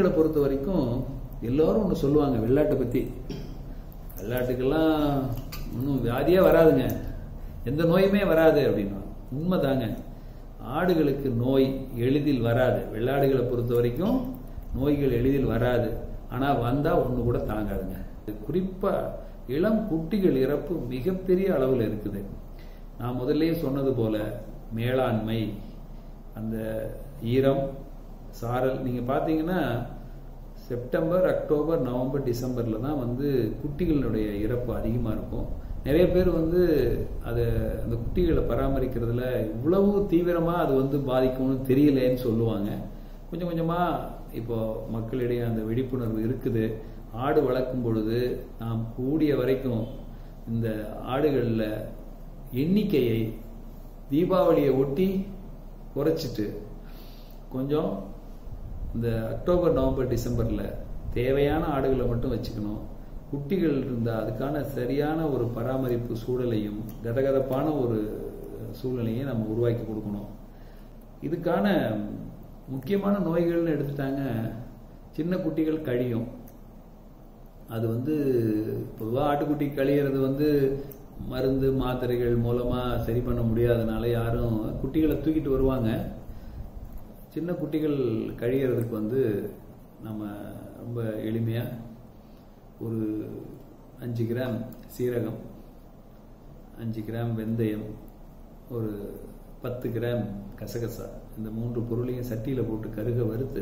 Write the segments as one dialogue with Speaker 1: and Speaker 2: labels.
Speaker 1: ஆடுகளை பொறுத்த வரைக்கும் எல்லாரும் ஒன்று சொல்லுவாங்க வெள்ளாட்டை பற்றி வெள்ளாட்டுக்கெல்லாம் ஒன்றும் வியாதியே வராதுங்க எந்த நோயுமே வராது அப்படின்னா உண்மைதாங்க ஆடுகளுக்கு நோய் எளிதில் வராது வெள்ளாடுகளை பொறுத்த வரைக்கும் நோய்கள் எளிதில் வராது ஆனால் வந்தால் ஒன்று கூட தாங்காதுங்க குறிப்பாக இளம் குட்டிகள் இறப்பு மிகப்பெரிய அளவில் இருக்குது நான் முதல்லயே சொன்னது போல மேலாண்மை அந்த ஈரம் சாரல் நீங்கள் பார்த்தீங்கன்னா செப்டம்பர் அக்டோபர் நவம்பர் டிசம்பரில் தான் வந்து குட்டிகளுடைய இறப்பு அதிகமாக இருக்கும் நிறைய பேர் வந்து அதை அந்த குட்டிகளை பராமரிக்கிறதுல இவ்வளவு தீவிரமாக அது வந்து பாதிக்கும்னு தெரியலேன்னு சொல்லுவாங்க கொஞ்சம் கொஞ்சமாக இப்போ மக்களிடையே அந்த விழிப்புணர்வு இருக்குது ஆடு வளர்க்கும் பொழுது நாம் கூடிய வரைக்கும் இந்த ஆடுகளில் எண்ணிக்கையை தீபாவளியை ஒட்டி குறைச்சிட்டு கொஞ்சம் இந்த அக்டோபர் நவம்பர் டிசம்பரில் தேவையான ஆடுகளை மட்டும் வச்சுக்கணும் குட்டிகள் இருந்தால் அதுக்கான சரியான ஒரு பராமரிப்பு சூழலையும் கதகதப்பான ஒரு சூழ்நிலையை நம்ம உருவாக்கி கொடுக்கணும் இதுக்கான முக்கியமான நோய்கள்னு எடுத்துட்டாங்க சின்ன குட்டிகள் கழியும் அது வந்து பொதுவாக ஆட்டுக்குட்டி கழியிறது வந்து மருந்து மாத்திரைகள் மூலமாக சரி பண்ண முடியாதனால யாரும் குட்டிகளை தூக்கிட்டு வருவாங்க சின்ன குட்டிகள் கழியறதுக்கு வந்து நம்ம ரொம்ப எளிமையாக ஒரு அஞ்சு கிராம் சீரகம் அஞ்சு கிராம் வெந்தயம் ஒரு பத்து கிராம் கசகசா இந்த மூன்று பொருளையும் சட்டியில் போட்டு கருக வறுத்து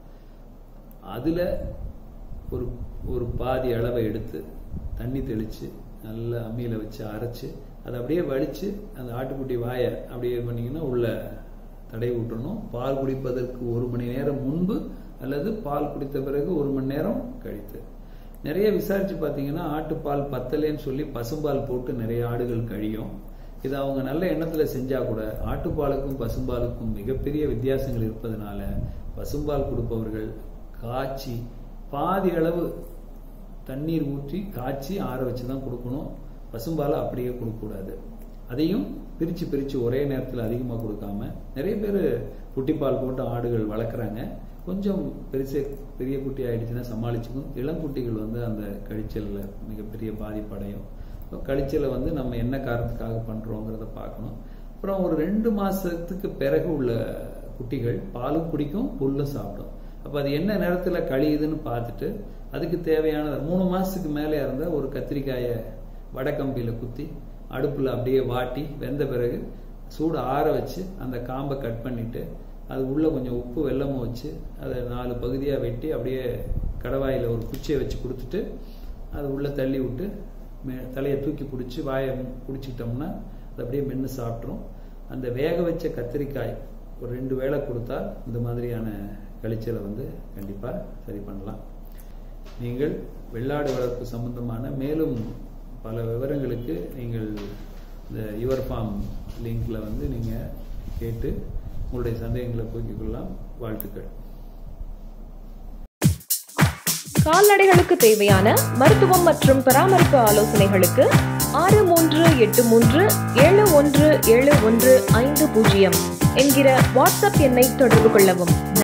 Speaker 1: அதில் ஒரு ஒரு பாதி அளவை எடுத்து தண்ணி தெளித்து நல்லா அம்மியில் வச்சு அரைச்சி அதை அப்படியே வடித்து அந்த ஆட்டுக்குட்டி வாயை அப்படியே பண்ணிங்கன்னா உள்ள தடை விட்டுறணும் பால் குடிப்பதற்கு ஒரு மணி நேரம் முன்பு அல்லது பால் குடித்த பிறகு ஒரு மணி நேரம் கழித்து நிறைய விசாரிச்சு பார்த்தீங்கன்னா ஆட்டுப்பால் பத்தலேன்னு சொல்லி பசும்பால் போட்டு நிறைய ஆடுகள் கழியும் இது அவங்க நல்ல எண்ணத்தில் செஞ்சா கூட ஆட்டுப்பாலுக்கும் பசும்பாலுக்கும் மிகப்பெரிய வித்தியாசங்கள் இருப்பதனால பசும்பால் கொடுப்பவர்கள் காய்ச்சி பாதி அளவு தண்ணீர் ஊற்றி காய்ச்சி ஆற வச்சு தான் கொடுக்கணும் பசும்பாலை அப்படியே கொடுக்கக்கூடாது அதையும் பிரித்து பிரித்து ஒரே நேரத்தில் அதிகமாக கொடுக்காம நிறைய பேர் குட்டிப்பால் போட்டு ஆடுகள் வளர்க்குறாங்க கொஞ்சம் பெருசு பெரிய குட்டி ஆயிடுச்சுன்னா சமாளிச்சுக்கும் இளங்குட்டிகள் வந்து அந்த கழிச்சலில் மிகப்பெரிய பாதிப்படையும் கழிச்சலை வந்து நம்ம என்ன காரணத்துக்காக பண்ணுறோங்கிறத பார்க்கணும் அப்புறம் ஒரு ரெண்டு மாதத்துக்கு பிறகு உள்ள குட்டிகள் பாலும் குடிக்கும் புல்லும் சாப்பிடும் அப்போ அது என்ன நேரத்தில் கழியுதுன்னு பார்த்துட்டு அதுக்கு தேவையான மூணு மாதத்துக்கு மேலே இருந்தால் ஒரு கத்திரிக்காயை வடக்கம்பியில் குத்தி அடுப்பில் அப்படியே வாட்டி வெந்த பிறகு சூடு ஆற வச்சு அந்த காம்பை கட் பண்ணிவிட்டு அது உள்ளே கொஞ்சம் உப்பு வெள்ளமும் வச்சு அதை நாலு பகுதியாக வெட்டி அப்படியே கடவாயில் ஒரு குச்சியை வச்சு கொடுத்துட்டு அது உள்ளே தள்ளி விட்டு மே தலையை தூக்கி பிடிச்சி வாயை பிடிச்சிட்டோம்னா அது அப்படியே மென்று சாப்பிட்ரும் அந்த வேக வச்ச கத்திரிக்காய் ஒரு ரெண்டு வேளை கொடுத்தா இந்த மாதிரியான கழிச்சலை வந்து கண்டிப்பாக சரி பண்ணலாம் நீங்கள் வெள்ளாடு வளர்ப்பு சம்பந்தமான மேலும் பல விவரங்களுக்கு நீங்கள் இந்த யுவர் ஃபார்ம் லிங்கில் வந்து நீங்கள் கேட்டு உங்களுடைய சந்தேகங்களை போக்கிக் கொள்ளலாம் வாழ்த்துக்கள்
Speaker 2: கால்நடைகளுக்கு தேவையான மருத்துவம் மற்றும் பராமரிப்பு ஆலோசனைகளுக்கு ஆறு மூன்று எட்டு மூன்று ஏழு ஒன்று ஏழு ஒன்று ஐந்து பூஜ்ஜியம் என்கிற வாட்ஸ்அப் எண்ணை தொடர்பு கொள்ளவும்